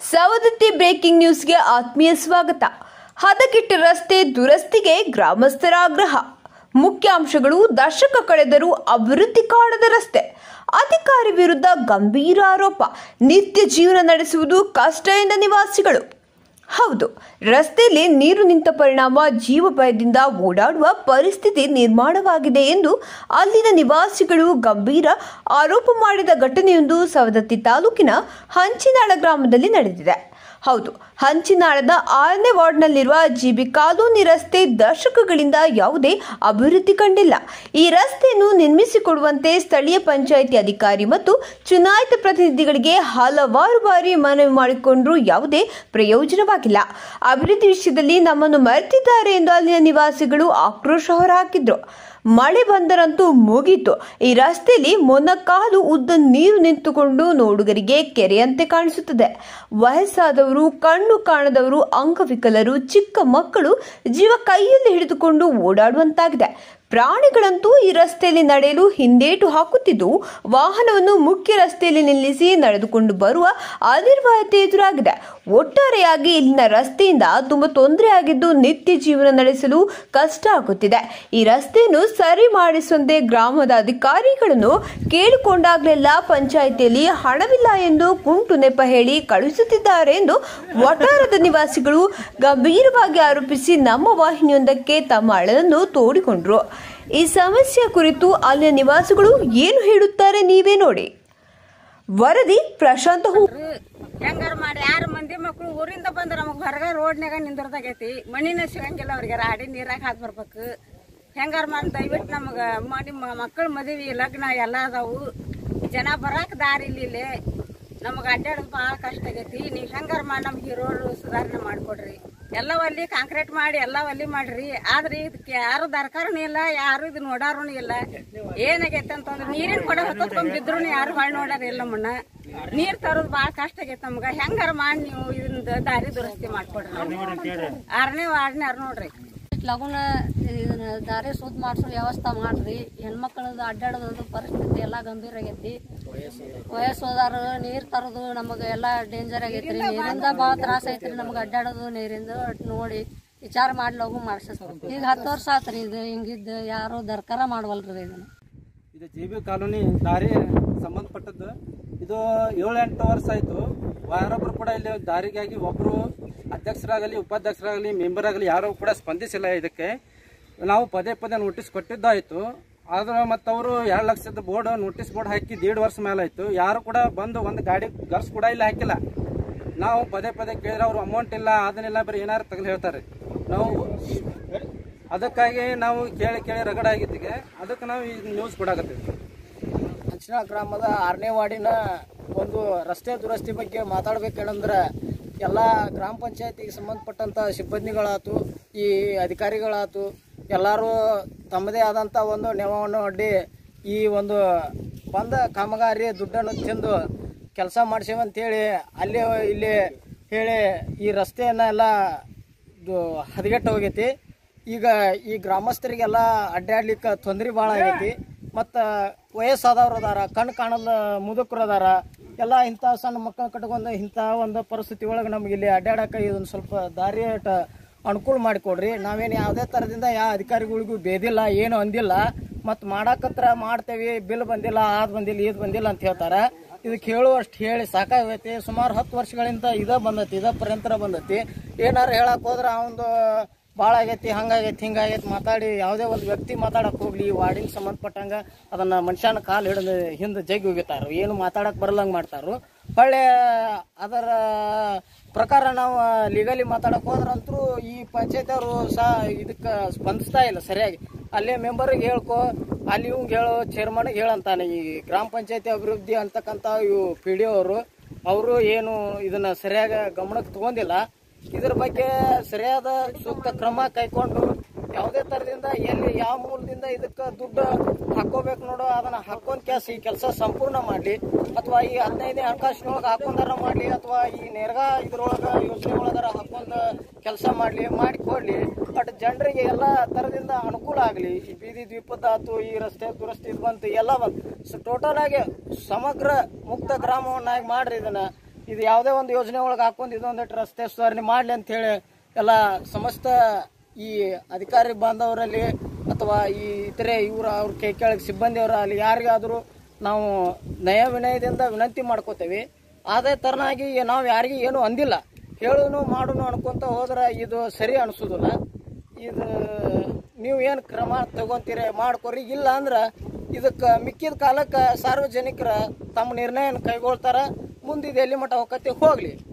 Savadatti breaking ನ್ಯೂಸ್ಗೆ ಆತ್ಮೀಯ ಸ್ವಾಗತ ಹದಗೆಟ್ಟ ರಸ್ತೆ ದುರಸ್ತಿಗೆ ಗ್ರಾಮಸ್ಥರ ಆಗ್ರಹ ಮುಖ್ಯಾಂಶಗಳು ದಶಕ ಕಳೆದರೂ ಅಭಿವೃದ್ಧಿ ಕಾಣದ ರಸ್ತೆ ಅಧಿಕಾರಿ ವಿರುದ್ಧ ಗಂಭೀರ ಆರೋಪ ನಿತ್ಯ ಜೀವನ ನಡೆಸುವುದು ಕಷ್ಟ ಎಂದ ನಿವಾಸಿಗಳು ಹೌದು ರಸ್ತೆಯಲ್ಲಿ ನೀರು ನಿಂತ ಪರಿಣಾಮ ಜೀವ ಭಯದಿಂದ ಓಡಾಡುವ ಪರಿಸ್ಥಿತಿ ನಿರ್ಮಾಣವಾಗಿದೆ ಎಂದು ಅಲ್ಲಿನ ನಿವಾಸಿಗಳು ಗಂಭೀರ ಆರೋಪ ಮಾಡಿದ ಘಟನೆಯೊಂದು ಸವದತ್ತಿ ತಾಲೂಕಿನ ಹಂಚಿನಾಳ ಗ್ರಾಮದಲ್ಲಿ ನಡೆದಿದೆ ಹೌದು ಹಂಚಿನಾಳದ ಆರನೇ ವಾರ್ಡ್ನಲ್ಲಿರುವ ಜಿಬಿ ಕಾಲೋನಿ ರಸ್ತೆ ದಶಕಗಳಿಂದ ಯಾವುದೇ ಅಭಿವೃದ್ಧಿ ಕಂಡಿಲ್ಲ ಈ ರಸ್ತೆಯನ್ನು ನಿರ್ಮಿಸಿಕೊಡುವಂತೆ ಸ್ಥಳೀಯ ಪಂಚಾಯಿತಿ ಅಧಿಕಾರಿ ಮತ್ತು ಚುನಾಯಿತ ಪ್ರತಿನಿಧಿಗಳಿಗೆ ಹಲವಾರು ಬಾರಿ ಮನವಿ ಮಾಡಿಕೊಂಡ್ರೂ ಯಾವುದೇ ಪ್ರಯೋಜನವಾಗಿಲ್ಲ ಅಭಿವೃದ್ಧಿ ವಿಷಯದಲ್ಲಿ ನಮ್ಮನ್ನು ಮರೆತಿದ್ದಾರೆ ಎಂದು ಅಲ್ಲಿನ ನಿವಾಸಿಗಳು ಆಕ್ರೋಶ ಹೊರಹಾಕಿದ್ರು ಮಳೆ ಬಂದರಂತೂ ಮುಗೀತು ಈ ರಸ್ತೆಯಲ್ಲಿ ಮೊನಕಾಲು ಉದ್ದ ನೀರು ನಿಂತುಕೊಂಡು ನೋಡುಗರಿಗೆ ಕೆರೆಯಂತೆ ಕಾಣಿಸುತ್ತದೆ ವಯಸ್ಸಾದವರು ಕಣ್ಣು ಕಾಣದವರು ಅಂಗವಿಕಲರು ಚಿಕ್ಕ ಮಕ್ಕಳು ಜೀವ ಕೈಯಲ್ಲಿ ಹಿಡಿದುಕೊಂಡು ಓಡಾಡುವಂತಾಗಿದೆ ಪ್ರಾಣಿಗಳಂತೂ ಈ ರಸ್ತೆಯಲ್ಲಿ ನಡೆಯಲು ಹಿಂದೇಟು ಹಾಕುತ್ತಿದ್ದು ವಾಹನವನ್ನು ಮುಖ್ಯ ರಸ್ತೆಯಲ್ಲಿ ನಿಲ್ಲಿಸಿ ನಡೆದುಕೊಂಡು ಬರುವ ಅನಿರ್ವಾಯತೆ ಎದುರಾಗಿದೆ ಒಟ್ಟಾರೆಯಾಗಿ ಇಲ್ಲಿನ ರಸ್ತೆಯಿಂದ ತುಂಬಾ ತೊಂದರೆ ಆಗಿದ್ದು ನಿತ್ಯ ಜೀವನ ನಡೆಸಲು ಕಷ್ಟ ಆಗುತ್ತಿದೆ ಈ ರಸ್ತೆಯನ್ನು ಸರಿ ಮಾಡಿಸುವಂತೆ ಗ್ರಾಮದ ಅಧಿಕಾರಿಗಳನ್ನು ಕೇಳಿಕೊಂಡಾಗಲೆಲ್ಲ ಪಂಚಾಯಿತಿಯಲ್ಲಿ ಹಣವಿಲ್ಲ ಎಂದು ಕುಂಟು ನೆಪ ಹೇಳಿ ಕಳುಹಿಸುತ್ತಿದ್ದಾರೆ ಎಂದು ವಟಾರದ ನಿವಾಸಿಗಳು ಗಂಭೀರವಾಗಿ ಆರೋಪಿಸಿ ನಮ್ಮ ವಾಹಿನಿಯೊಂದಕ್ಕೆ ತಮ್ಮ ಅಳಲನ್ನು ತೋಡಿಕೊಂಡ್ರು ಈ ಸಮಸ್ಯೆ ಕುರಿತು ಅಲ್ಲಿನ ನಿವಾಸಿಗಳು ಏನು ಹೇಳುತ್ತಾರೆ ನೀವೇ ನೋಡಿ ವರದಿ ಪ್ರಶಾಂತ ಹೂ ಹೆಂಗಾರ ಮಾಡಿ ಯಾರು ಮಂದಿ ಮಕ್ಕಳು ಊರಿಂದ ಬಂದ್ರ ನಮಗ್ ಹೊರಗ ರೋಡ್ನಾಗ ನಿಂದಿರ್ದಾಗೈತಿ ಮಣ್ಣಿನ ಸಿಗಂಗಿಲ್ಲ ಅವ್ರಿಗೆ ರಾಡಿ ನೀರಾಗ ಹಾಕಿ ಬರ್ಬೇಕು ಹೆಂಗಾರ ಮಾಡಿ ದಯವಿಟ್ಟು ನಮಗ ಮಾಡಿ ಮಕ್ಕಳ ಮದುವೆ ಲಗ್ನ ಎಲ್ಲ ಅದಾವು ಜನ ಬರಾಕ ದಾರಿ ಇಲ್ಲ ಇಲ್ಲಿ ನಮಗ ಅಡ್ಡಾಡೋದು ಭಾಳ ಕಷ್ಟ ಆಗೈತಿ ನೀವು ಹೆಂಗಾರ ಮಾಡಿ ನಮ್ಗೆ ಈ ರೋಡ್ ಸುಧಾರಣೆ ಮಾಡ್ಕೊಡ್ರಿ ಎಲ್ಲ ಒಲ್ಲಿ ಕಾಂಕ್ರೀಟ್ ಮಾಡಿ ಎಲ್ಲ ಒಲ್ಲಿ ಮಾಡ್ರಿ ಆದ್ರೆ ಇದಕ್ಕೆ ಯಾರು ದರ್ಕಾರನೂ ಇಲ್ಲ ಯಾರು ಇದು ನೋಡಾರು ಇಲ್ಲ ಏನಾಗೈತೆ ಅಂತಂದ್ರೆ ನೀರಿನ ಕೊಡ ಹೊತ್ಕೊಂಡ್ ಬಿದ್ರು ಯಾರು ಹೊಳ್ ನೋಡಾರ ಇಲ್ಲ ನಮ್ಮನ್ನ ನೀರ್ ತರೋದು ಬಾಳ ಕಷ್ಟ ಆಗೈತೆ ನಮ್ಗ ಹೆಂಗಾರ ಮಾಡಿ ನೀವು ಇದನ್ನ ದಾರಿ ದುರಸ್ತಿ ಮಾಡ್ಕೊಡ್ರಿ ಆರನೇ ವಾರ್ಡ್ನೇ ಯಾರು ನೋಡ್ರಿ ಲಗುನ ಇದನ್ನ ದಾರಿ ಸುದ್ ಮಾಡಿಸೋ ವ್ಯವಸ್ಥೆ ಮಾಡ್ರಿ ಹೆಣ್ಮಕ್ಳದ್ದು ಅಡ್ಡಾಡೋದು ಪರಿಸ್ಥಿತಿ ಎಲ್ಲ ಗಂಭೀರ ಆಗೈತಿ ವಯಸ್ಸು ಹೋದಾರ ನೀರ್ ತರೋದು ನಮಗ ಎಲ್ಲ ಡೇಂಜರ್ ಆಗೈತ್ರಿ ನೀರಿಂದ ಭಾಳ ತ್ರಾಸ ಐತ್ರಿ ನಮ್ಗೆ ಅಡ್ಡಾಡೋದು ನೀರಿಂದ ಒಟ್ ನೋಡಿ ವಿಚಾರ ಮಾಡಿ ಲಗು ಮಾಡ್ಸಕ್ ಈಗ ಹತ್ತು ವರ್ಷ ಆತ್ರಿ ಇದು ಹಿಂಗಿದ್ದು ಯಾರು ದರ್ಕಾರ ಮಾಡವಲ್ರಿ ಇದನ್ನ ಇದು ಜಿ ಬಿ ಕಾಲೋನಿ ದಾರಿ ಸಂಬಂಧಪಟ್ಟದ್ದು ಇದು ಏಳು ಎಂಟು ವರ್ಷ ಆಯಿತು ಯಾರೊಬ್ರು ಕೂಡ ಇಲ್ಲಿ ದಾರಿಗಾಗಿ ಒಬ್ಬರು ಅಧ್ಯಕ್ಷರಾಗಲಿ ಉಪಾಧ್ಯಕ್ಷರಾಗಲಿ ಮೆಂಬರ್ ಆಗಲಿ ಯಾರೂ ಕೂಡ ಸ್ಪಂದಿಸಿಲ್ಲ ಇದಕ್ಕೆ ನಾವು ಪದೇ ಪದೇ ನೋಟಿಸ್ ಕೊಟ್ಟಿದ್ದಾಯಿತು ಆದ್ರೆ ಮತ್ತು ಅವರು ಎರಡು ಲಕ್ಷದ ಬೋರ್ಡ್ ನೋಟಿಸ್ ಬೋರ್ಡ್ ಹಾಕಿ ದೇಡ್ ವರ್ಷ ಮೇಲೆ ಆಯಿತು ಯಾರು ಕೂಡ ಬಂದು ಒಂದು ಗಾಡಿ ಗರ್ಸ್ ಕೂಡ ಇಲ್ಲಿ ಹಾಕಿಲ್ಲ ನಾವು ಪದೇ ಪದೇ ಕೇಳಿದ್ರೆ ಅವ್ರು ಅಮೌಂಟ್ ಇಲ್ಲ ಅದನ್ನೆಲ್ಲ ಬರೀ ಏನಾರು ತಗಲು ಹೇಳ್ತಾರೆ ನಾವು ಅದಕ್ಕಾಗಿ ನಾವು ಕೇಳಿ ಕೇಳಿ ರಗಡಾಗಿದ್ದಿಗೆ ಅದಕ್ಕೆ ನಾವು ಈ ನ್ಯೂಸ್ ಕೊಡಾಕತ್ತೀವಿ ಹಂಚಿನ ಗ್ರಾಮದ ಆರನೇ ವಾರ್ಡಿನ ಒಂದು ರಸ್ತೆ ದುರಸ್ತಿ ಬಗ್ಗೆ ಮಾತಾಡ್ಬೇಕೇನಂದ್ರೆ ಎಲ್ಲ ಗ್ರಾಮ ಪಂಚಾಯತಿಗೆ ಸಂಬಂಧಪಟ್ಟಂಥ ಸಿಬ್ಬಂದಿಗಳಾತು ಈ ಅಧಿಕಾರಿಗಳಾತು ಎಲ್ಲರೂ ತಮ್ಮದೇ ಆದಂಥ ಒಂದು ನೆವವನ್ನು ಅಡ್ಡಿ ಈ ಒಂದು ಬಂದ ಕಾಮಗಾರಿ ದುಡ್ಡನ್ನು ತಿಂದು ಕೆಲಸ ಮಾಡ್ಸೇವಂತೇಳಿ ಅಲ್ಲಿ ಇಲ್ಲಿ ಹೇಳಿ ಈ ರಸ್ತೆಯನ್ನ ಎಲ್ಲ ಇದು ಹದಗೆಟ್ಟು ಹೋಗೈತಿ ಈಗ ಈ ಗ್ರಾಮಸ್ಥರಿಗೆಲ್ಲ ಅಡ್ಡಾಡ್ಲಿಕ್ಕೆ ತೊಂದರೆ ಭಾಳ ಆಗೈತಿ ಮತ್ತು ವಯಸ್ಸಾದವ್ರು ಅದಾರ ಕಣ್ಣು ಕಾಣದ ಮುದುಕರು ಅದಾರ ಎಲ್ಲ ಇಂಥ ಸಣ್ಣ ಮಕ್ಕಳು ಕಟ್ಕೊಂಡು ಇಂಥ ಒಂದು ಪರಿಸ್ಥಿತಿ ಒಳಗೆ ನಮ್ಗೆ ಇಲ್ಲಿ ಅಡ್ಡಾಡಕ್ಕೆ ಇದೊಂದು ಸ್ವಲ್ಪ ದಾರಿ ಅಟ ಅನುಕೂಲ ಮಾಡಿಕೊಡ್ರಿ ನಾವೇನು ಯಾವುದೇ ಥರದಿಂದ ಯಾವ ಅಧಿಕಾರಿಗಳಿಗೂ ಬೇದಿಲ್ಲ ಏನು ಅಂದಿಲ್ಲ ಮತ್ತು ಮಾಡಾಕತ್ರ ಮಾಡ್ತೇವೆ ಬಿಲ್ ಬಂದಿಲ್ಲ ಅದು ಬಂದಿಲ್ಲ ಇದು ಬಂದಿಲ್ಲ ಅಂತ ಹೇಳ್ತಾರೆ ಇದಕ್ಕೆ ಹೇಳುವಷ್ಟು ಹೇಳಿ ಸಾಕಾಗೈತಿ ಸುಮಾರು ಹತ್ತು ವರ್ಷಗಳಿಂದ ಇದ ಬಂದೈತಿ ಇದ ಪರ್ಯಂತರ ಬಂದೈತಿ ಏನಾರು ಹೇಳಕ್ ಹೋದ್ರೆ ಅವಂದು ಭಾಳ ಆಗೈತಿ ಹಂಗಾಗೈತಿ ಹಿಂಗಾಗೈತಿ ಮಾತಾಡಿ ಯಾವುದೇ ಒಂದು ವ್ಯಕ್ತಿ ಮಾತಾಡಕ್ ಹೋಗ್ಲಿ ಈ ವಾರ್ಡಿಗೆ ಸಂಬಂಧಪಟ್ಟಂಗ ಅದನ್ನ ಮನುಷ್ಯನ ಕಾಲು ಹಿಡಿದು ಹಿಂದೆ ಜಗ್ಗಿ ಹೋಗಿತಾರ ಏನು ಮಾತಾಡಕ್ ಬರಲ್ಲಂಗೆ ಮಾಡ್ತಾರು ಹೊಳ್ಳೆ ಅದರ ಪ್ರಕಾರ ನಾವು ಲೀಗಲಿ ಮಾತಾಡಕ್ ಹೋದ್ರಂತರೂ ಈ ಪಂಚಾಯತ್ ಅವರು ಸಹ ಇದಕ್ಕೆ ಸ್ಪಂದಿಸ್ತಾ ಇಲ್ಲ ಸರಿಯಾಗಿ ಅಲ್ಲೇ ಮೆಂಬರ್ಗೆ ಹೇಳ್ಕೊ ಅಲ್ಲಿ ಇವಂಗೆ ಹೇಳೋ ಚೇರ್ಮನ್ಗೆ ಹೇಳಂತಾನೆ ಈ ಗ್ರಾಮ ಪಂಚಾಯತಿ ಅಭಿವೃದ್ಧಿ ಅಂತಕ್ಕಂಥ ಇವು ಪಿ ಡಿ ಅವರು ಅವರು ಏನು ಇದನ್ನ ಸರಿಯಾಗಿ ಗಮನಕ್ಕೆ ತಗೊಂಡಿಲ್ಲ ಇದ್ರ ಬಗ್ಗೆ ಸರಿಯಾದ ಸೂಕ್ತ ಕ್ರಮ ಕೈಕೊಂಡು ಯಾವುದೇ ತರದಿಂದ ಎಲ್ಲಿ ಯಾವ ಮೂಲದಿಂದ ಇದಕ್ಕೆ ದುಡ್ಡು ಹಾಕೋಬೇಕು ನೋಡೋ ಅದನ್ನ ಹಾಕೊಂಡ್ ಕ್ಯಾಸ್ ಈ ಕೆಲಸ ಸಂಪೂರ್ಣ ಮಾಡ್ಲಿ ಅಥವಾ ಈ ಹದಿನೈದನೇ ಹಣಕಾಸಿನೊಳಗೆ ಹಾಕೊಂಡಾರ ಮಾಡ್ಲಿ ಅಥವಾ ಈ ನೇರ್ಗಾ ಇದ್ರೊಳಗ ಯೋಜನೆ ಒಳಗಾರ ಹಾಕೊಂಡ್ ಕೆಲಸ ಮಾಡ್ಲಿ ಮಾಡಿ ಕೊಡ್ಲಿ ಬಟ್ ಜನರಿಗೆ ಎಲ್ಲ ತರದಿಂದ ಅನುಕೂಲ ಆಗಲಿ ಈ ಬೀದಿ ದ್ವೀಪದಾತು ಈ ರಸ್ತೆ ದುರಸ್ತಿ ಇದು ಬಂತು ಎಲ್ಲ ಬಂತು ಸೊ ಟೋಟಲ್ ಆಗಿ ಸಮಗ್ರ ಮುಕ್ತ ಗ್ರಾಮವನ್ನಾಗಿ ಮಾಡ್ರಿ ಇದನ್ನ ಇದು ಯಾವುದೇ ಒಂದು ಯೋಜನೆ ಒಳಗೆ ಹಾಕೊಂಡು ಇದೊಂದಿಟ್ಟು ರಸ್ತೆ ಸುಧಾರಣೆ ಮಾಡಲಿ ಅಂತ ಹೇಳಿ ಎಲ್ಲ ಸಮಸ್ತ ಈ ಅಧಿಕಾರಿ ಬಾಂಧವರಲ್ಲಿ ಅಥವಾ ಈ ಇತರೆ ಇವರ ಅವ್ರ ಕೈ ಕೆಳಗೆ ಸಿಬ್ಬಂದಿಯವರ ಅಲ್ಲಿ ಯಾರಿಗಾದರೂ ನಾವು ನಯ ವಿನಯದಿಂದ ವಿನಂತಿ ಮಾಡ್ಕೋತೇವೆ ಅದೇ ತರನಾಗಿ ನಾವು ಯಾರಿಗೂ ಏನು ಅಂದಿಲ್ಲ ಹೇಳುನು ಮಾಡುನು ಅನ್ಕೊಂತ ಹೋದ್ರೆ ಇದು ಸರಿ ಅನಿಸೋದಿಲ್ಲ ಇದು ನೀವು ಏನು ಕ್ರಮ ತಗೊಂತೀರಿ ಮಾಡ್ಕೊರಿ ಇಲ್ಲ ಅಂದ್ರೆ ಇದಕ್ಕೆ ಮಿಕ್ಕಿದ ಕಾಲಕ್ಕೆ ಸಾರ್ವಜನಿಕರ ತಮ್ಮ ನಿರ್ಣಯನ ಕೈಗೊಳ್ತಾರ ಮುಂದೆ ಇದು ಎಲ್ಲಿ ಮಟ್ಟ ಹೋಗತ್ತೆ ಹೋಗ್ಲಿ